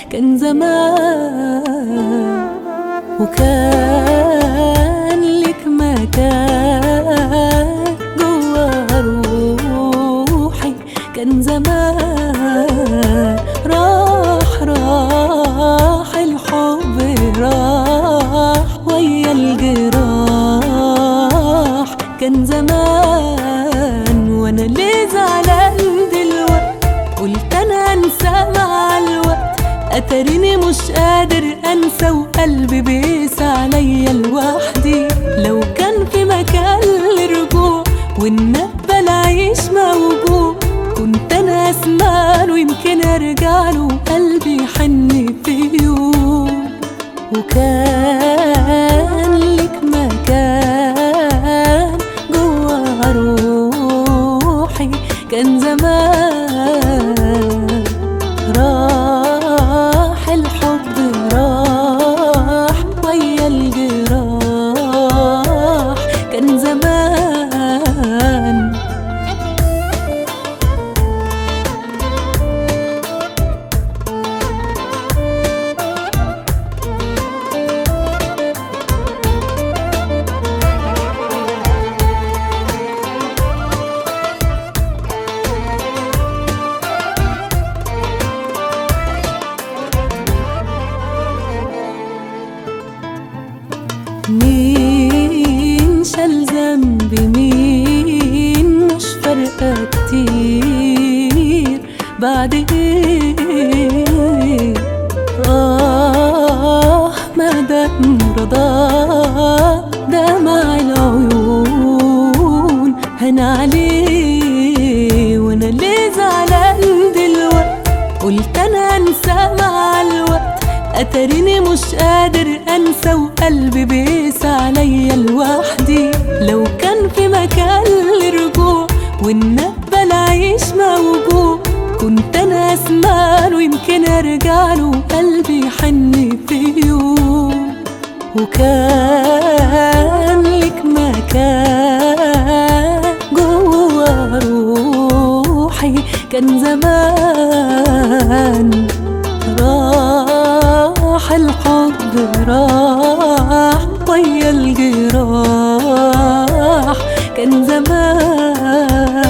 كان زمان وكان لك مكان جوا روحي كان زمان راح راح الحب راح ويا الجراح كان زمان وانا ليه زعلان دلوقتي قلت انا انسى مع الوقت اتريني مش قادر انسى وقلبي بيس عليا لوحدي لو كان في مكان لرجوع والنبى العيش موجوع كنت انا اسمع له يمكن ارجع له وقلبي يحن في يوم وكان لك مكان جوا روحي كان زمان راح الحب راح ويا الجراح كان زمان مين شال ذنب مين مش فارقة كتير بعد ايه آه ما دام رضا دمع العيون هنا عليه وانا ليه زعلان دلوقتي قلت انا انسى مع الوقت اتريني مش قادر انسى وقلبي بيس عليا لوحدي لو كان في مكان لرجوع والنبى العيش موجوع كنت انا اسمع له يمكن ارجع له وقلبي يحن في يوم وكان لك مكان جوا روحي كان زمان راح الحب راح ويا الجراح كان زمان